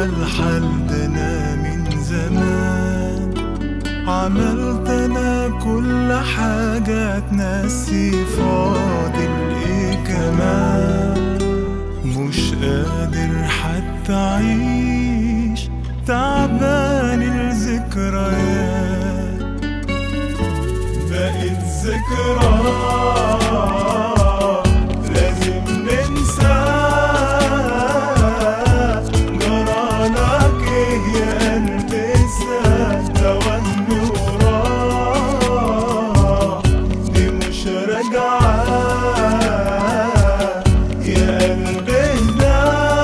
الحال ده انا من زمان عملت انا كل حاجة تنسي فاضل ايه كمان مش قادر حتى اعيش تعبان الذكريات بقت ذكرى لازم ننساه جرالك ايه يا قلبي ساه توهم وراح دي مش راجعة يا قلبي ده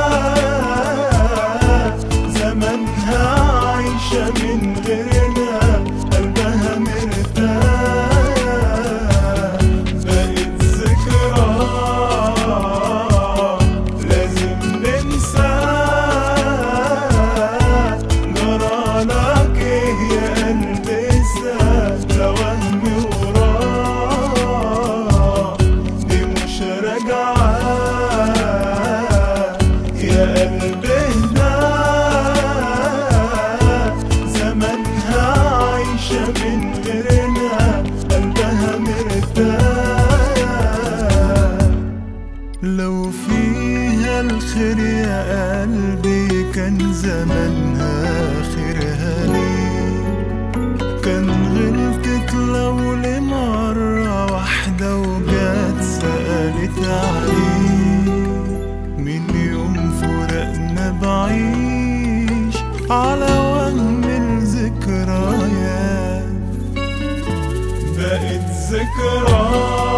زمانها عايشة من غيرنا قلبها مرتاح بقت ذكرى لازم ننساه جرالك ايه يا قلبي ساه توهم وراح دي مش راجعة يا قلبي ده زمانها عايشة من غيرنا قلبها مرتاح لو فيها الخير يا قلبي كان زمانها خيرها ليه كان غلطت لو لمرة واحدة وجات سألت عليه من يوم فرقنا بعيش على وهم الذكريات بقت ذكرى